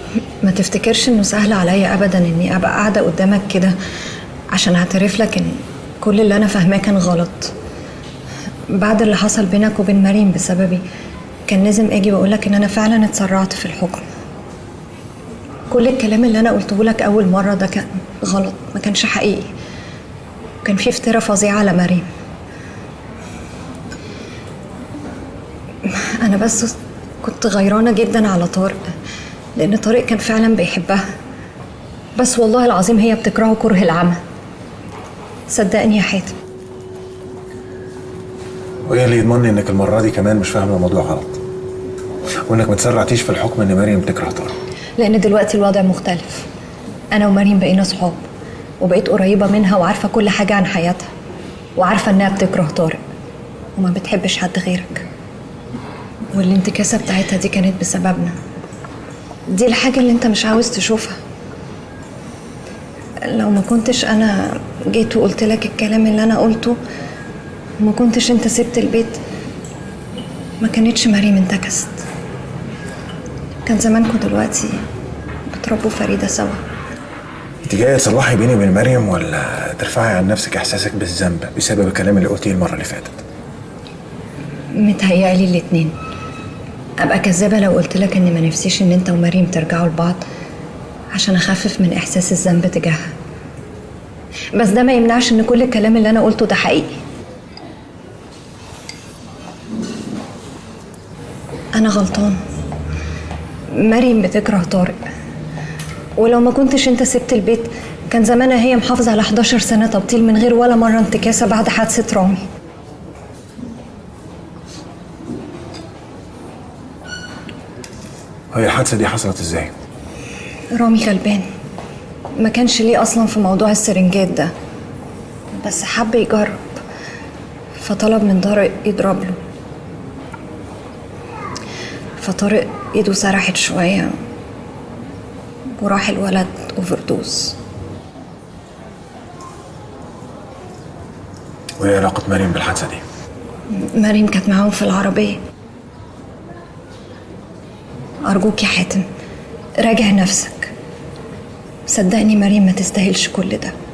ما تفتكرش انه سهل عليا ابدا اني ابقى قاعده قدامك كده عشان اعترف لك ان كل اللي انا فاهماه كان غلط بعد اللي حصل بينك وبين مريم بسببي كان لازم اجي واقولك ان انا فعلا اتسرعت في الحكم كل الكلام اللي انا قلته لك اول مره ده كان غلط ما كانش حقيقي كان في افتراء فظيع على مريم انا بس كنت غيرانه جدا على طارق لان طارق كان فعلا بيحبها بس والله العظيم هي بتكرهه كره العمى صدقني يا حاتم وايه اللي يضمنني انك المره دي كمان مش فاهمه الموضوع غلط وانك ما تسرعتيش في الحكم ان مريم تكره طارق لان دلوقتي الوضع مختلف انا ومريم بقينا صحاب وبقيت قريبه منها وعارفه كل حاجه عن حياتها وعارفه انها بتكره طارق وما بتحبش حد غيرك والانتكاسه بتاعتها دي كانت بسببنا دي الحاجه اللي انت مش عاوز تشوفها لو ما كنتش انا جيت وقلت لك الكلام اللي انا قلته وما كنتش انت سبت البيت ما كانتش مريم انتكست كان زمانكم دلوقتي بتربوا فريدة سوا انت جايه تصلحي بيني وبين مريم ولا ترفعي عن نفسك احساسك بالذنب بسبب الكلام اللي قلتيه المره اللي فاتت متهيألي الاتنين ابقى كذابة لو قلت لك اني ما نفسيش ان انت ومريم ترجعوا لبعض عشان اخفف من احساس الذنب تجاهها بس ده ما يمنعش ان كل الكلام اللي انا قلته ده حقيقي انا غلطان مريم بتكره طارق ولو ما كنتش انت سبت البيت كان زمانها هي محافظة على 11 سنة تبطيل من غير ولا مرة انتكاسة بعد حادثة رامي هي الحادثه دي حصلت ازاي رامي غلبان ما كانش ليه اصلا في موضوع السرنجات ده بس حب يجرب فطلب من طارق يضرب له فطارق ايده سرحت شوية وراح الولد اوفردوز وايه علاقه مريم بالحادثه دي مريم كانت معاهم في العربية أرجوك يا حاتم راجع نفسك صدقني مريم ما تستاهلش كل ده